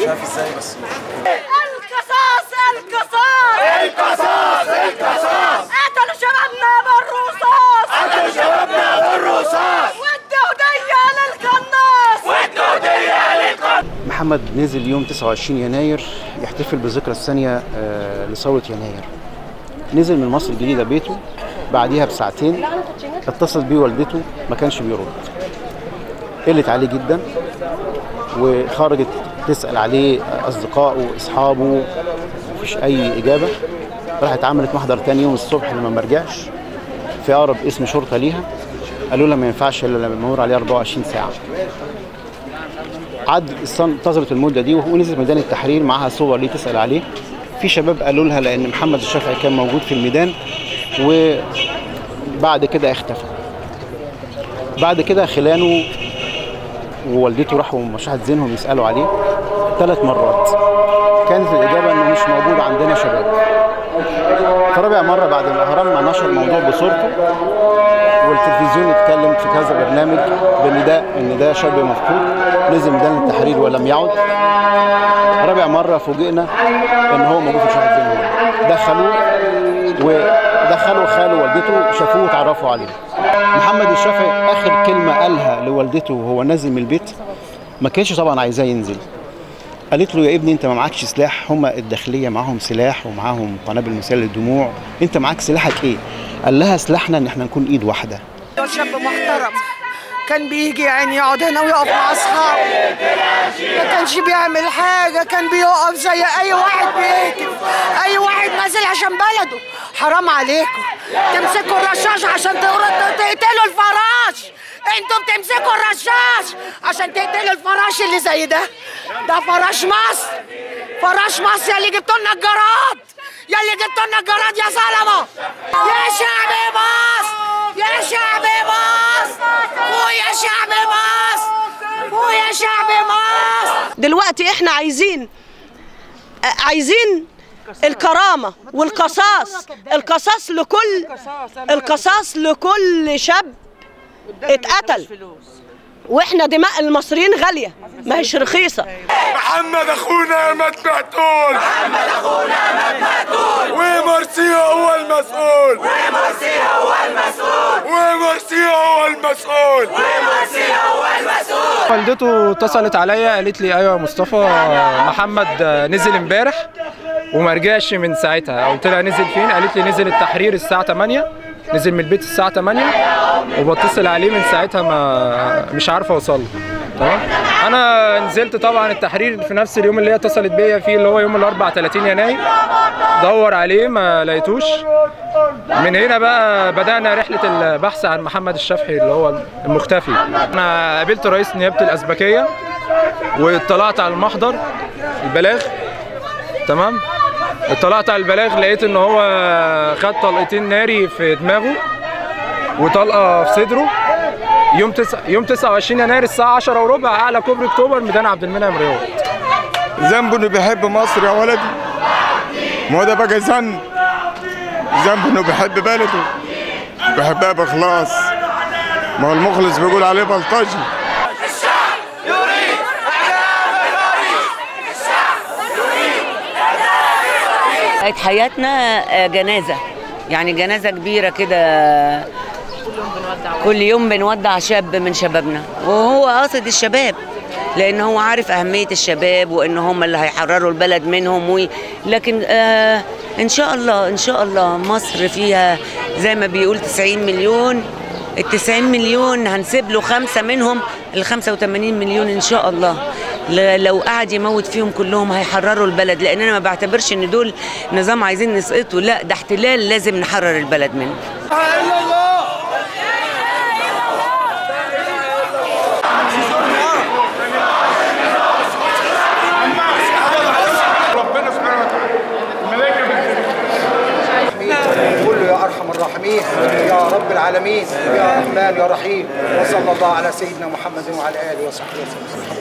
عارف ازاي بس القصاص القصاص القصاص القصاص قتلوا شبابنا بالرصاص قتلوا شبابنا بالرصاص ودوا هدية للقناص ودوا هدية للقناص محمد نزل يوم 29 يناير يحتفل بالذكرى الثانية آه، لثورة يناير نزل من مصر الجديدة بيته بعديها بساعتين اتصلت بيه والدته ما كانش بيرد قلت عليه جدا وخرجت تسأل عليه أصدقائه أصحابه مفيش أي إجابة راحت عملت محضر تاني يوم الصبح لما ما رجعش في أقرب اسم شرطة ليها قالوا لها ما ينفعش إلا لما يمر عليه 24 ساعة عد انتظرت المده دي ونزلت ميدان التحرير معاها صور ليه تسال عليه في شباب قالوا لها لان محمد الشافعي كان موجود في الميدان وبعد كده اختفى بعد كده خلانه ووالدته راحوا مشاهد زينهم يسالوا عليه ثلاث مرات كانت الاجابه انه مش موجود عندنا شباب فرابع مره بعد الاهرام ما نشر الموضوع بصورته والتلفزيون اتكلم في كذا برنامج بان ده ان ده شاب مفقود نزل ميدان التحرير ولم يعد رابع مره فوجئنا ان هو موجود في شهر زين دخلوه ودخلوا خاله والدته شافوه وتعرفوا عليه محمد الشافعي اخر كلمه قالها لوالدته وهو نازل من البيت ما كانش طبعا عايزاه ينزل قالت له يا ابني انت ما معكش سلاح هم الداخليه معاهم سلاح ومعاهم قنابل مسيله للدموع انت معاك سلاحك ايه قال لها سلاحنا ان احنا نكون ايد واحده شاب محترم كان بيجي يعني يقعد هنا ويقف مع اصحابه ما كانش بيعمل حاجه كان بيقف زي اي واحد بيهتف اي واحد نازل عشان بلده حرام عليكم تمسكوا الرشاش عشان تقر- تقتلوا الفراش انتوا بتمسكوا الرشاش عشان تقتلوا الفراش اللي زي ده ده فراش مصر فراش مصر يا اللي جبتوا لنا الجراد يا اللي جبتوا لنا الجراد يا ظلمه يا شعب مصر يا شعب مصر ويا شعب مصر ويا شعب مصر دلوقتي احنا عايزين آه، عايزين الكرامة والقصاص القصاص لكل القصاص لكل شاب اتقتل واحنا دماء المصريين غالية ما هيش رخيصة محمد اخونا مات مقتول محمد اخونا مات مقتول ومرسي هو المسؤول ومرسي هو المسؤول ومرسي هو المسؤول ومرسي هو المسؤول والدته اتصلت عليا قالت لي ايوه يا مصطفى محمد نزل امبارح وما رجعش من ساعتها قلت لها نزل فين قالت لي نزل التحرير الساعه 8 نزل من البيت الساعه 8 وبتصل عليه من ساعتها ما مش عارفه اوصل له تمام انا نزلت طبعا التحرير في نفس اليوم اللي هي اتصلت بيا فيه اللي هو يوم الاربعاء 30 يناير دور عليه ما لقيتوش من هنا بقى بدأنا رحلة البحث عن محمد الشافعي اللي هو المختفي أنا قابلت رئيس نيابة الأزبكية واطلعت على المحضر البلاغ تمام اطلعت على البلاغ لقيت ان هو خد طلقتين ناري في دماغه وطلقه في صدره يوم تسع يوم 29 يناير الساعه 10 وربع اعلى كوبري اكتوبر ميدان عبد المنعم رياض ذنبه انه بيحب مصر يا ولدي ما هو ده بقى ذنب ذنبه انه بيحب بلده بيحبها باخلاص ما هو المخلص بيقول عليه بلطجي بقت حياتنا آه، جنازة يعني جنازة كبيرة كده كل يوم بنودع شاب من شبابنا وهو قاصد الشباب لان هو عارف اهميه الشباب وان هم اللي هيحرروا البلد منهم و... لكن آه ان شاء الله ان شاء الله مصر فيها زي ما بيقول 90 مليون ال 90 مليون هنسيب له خمسه منهم ال 85 مليون ان شاء الله ل- لو قعد يموت فيهم كلهم هيحرروا البلد لان انا ما بعتبرش ان دول نظام عايزين نسقطه لا ده احتلال لازم نحرر البلد منه ربنا سبحانه وتعالى الملائكه قول له يا ارحم الراحمين يا رب العالمين يا رحمن يا رحيم وصلى الله على سيدنا محمد وعلى اله وصحبه وسلم